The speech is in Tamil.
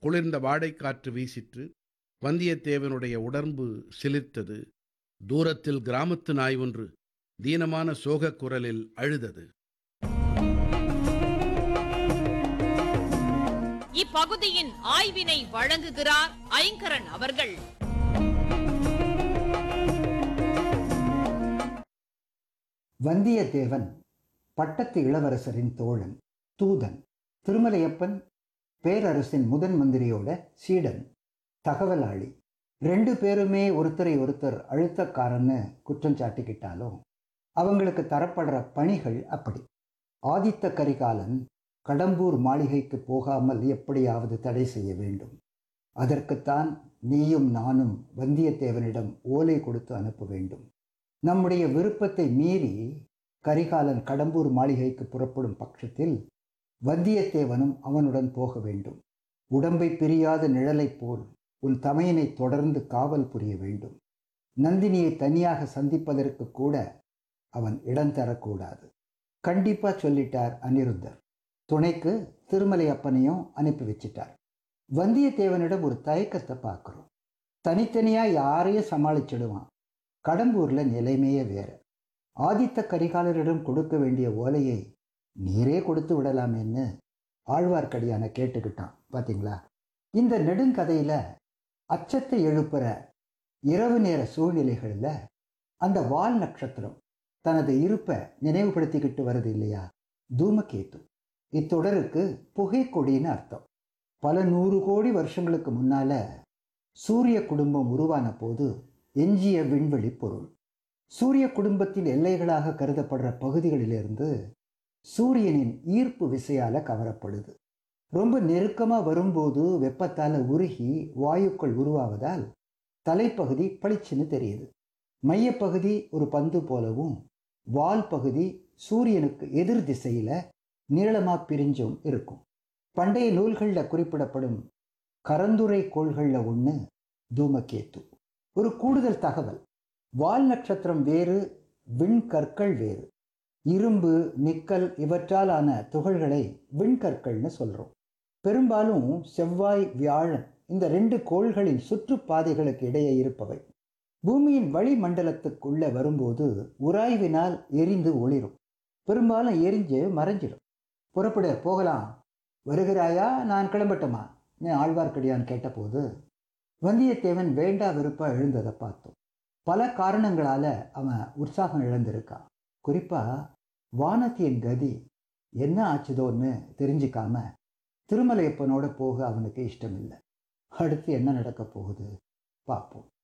குளிர்ந்த வாடைக்காற்று வீசிற்று வந்தியத்தேவனுடைய உடம்பு சிலிர்த்தது தூரத்தில் கிராமத்து நாய் ஒன்று தீனமான சோகக் குரலில் அழுதது இப்பகுதியின் ஆய்வினை வழங்குகிறார் ஐங்கரன் அவர்கள் வந்தியத்தேவன் பட்டத்து இளவரசரின் தோழன் தூதன் திருமலையப்பன் பேரரசின் முதன் மந்திரியோட சீடன் தகவலாளி ரெண்டு பேருமே ஒருத்தரை ஒருத்தர் அழுத்தக்காரன்னு குற்றம் சாட்டிக்கிட்டாலும் அவங்களுக்கு தரப்படுற பணிகள் அப்படி ஆதித்த கரிகாலன் கடம்பூர் மாளிகைக்கு போகாமல் எப்படியாவது தடை செய்ய வேண்டும் அதற்குத்தான் நீயும் நானும் வந்தியத்தேவனிடம் ஓலை கொடுத்து அனுப்ப வேண்டும் நம்முடைய விருப்பத்தை மீறி கரிகாலன் கடம்பூர் மாளிகைக்கு புறப்படும் பட்சத்தில் வந்தியத்தேவனும் அவனுடன் போக வேண்டும் உடம்பை பிரியாத நிழலைப் போல் உன் தமையனை தொடர்ந்து காவல் புரிய வேண்டும் நந்தினியை தனியாக சந்திப்பதற்கு கூட அவன் இடம் தரக்கூடாது கண்டிப்பா சொல்லிட்டார் அனிருத்தர் துணைக்கு திருமலை அப்பனையும் அனுப்பி வச்சிட்டார் வந்தியத்தேவனிடம் ஒரு தயக்கத்தை பார்க்குறோம் தனித்தனியா யாரையும் சமாளிச்சிடுவான் கடம்பூர்ல நிலைமையே வேற ஆதித்த கரிகாலரிடம் கொடுக்க வேண்டிய ஓலையை நீரே கொடுத்து விடலாமேன்னு ஆழ்வார்க்கடியான கேட்டுக்கிட்டான் பாத்தீங்களா இந்த நெடுங்கதையில அச்சத்தை எழுப்புற இரவு நேர சூழ்நிலைகளில் அந்த வால் நட்சத்திரம் தனது இருப்பை நினைவுபடுத்திக்கிட்டு வருது இல்லையா தூமகேத்து இத்தொடருக்கு புகைக்கொடின்னு அர்த்தம் பல நூறு கோடி வருஷங்களுக்கு முன்னால சூரிய குடும்பம் உருவான போது எஞ்சிய விண்வெளி பொருள் சூரிய குடும்பத்தின் எல்லைகளாக கருதப்படுற பகுதிகளிலிருந்து சூரியனின் ஈர்ப்பு விசையால கவரப்படுது ரொம்ப நெருக்கமா வரும்போது வெப்பத்தால உருகி வாயுக்கள் உருவாவதால் தலைப்பகுதி பளிச்சுன்னு தெரியுது மையப்பகுதி ஒரு பந்து போலவும் வால் பகுதி சூரியனுக்கு எதிர் திசையில நீளமா பிரிஞ்சும் இருக்கும் பண்டைய நூல்களில் குறிப்பிடப்படும் கரந்துரை கோள்களில் ஒன்று தூமகேத்து ஒரு கூடுதல் தகவல் வால் நட்சத்திரம் வேறு விண்கற்கள் வேறு இரும்பு நிக்கல் இவற்றால் ஆன துகள்களை விண்கற்கள்னு சொல்றோம் பெரும்பாலும் செவ்வாய் வியாழன் இந்த ரெண்டு கோள்களின் சுற்றுப்பாதைகளுக்கு இடையே இருப்பவை பூமியின் வளிமண்டலத்துக்குள்ள வரும்போது உராய்வினால் எரிந்து ஒளிரும் பெரும்பாலும் எரிஞ்சு மறைஞ்சிடும் புறப்பட போகலாம் வருகிறாயா நான் கிளம்பட்டுமா ஆழ்வார்க்கடியான் கேட்டபோது வந்தியத்தேவன் வேண்டா விருப்பா எழுந்ததை பார்த்தோம் பல காரணங்களால அவன் உற்சாகம் இழந்திருக்கான் குறிப்பா வானத்தியின் கதி என்ன ஆச்சுதோன்னு தெரிஞ்சுக்காம திருமலையப்பனோட போக அவனுக்கு இஷ்டம் இல்லை அடுத்து என்ன நடக்க போகுது பார்ப்போம்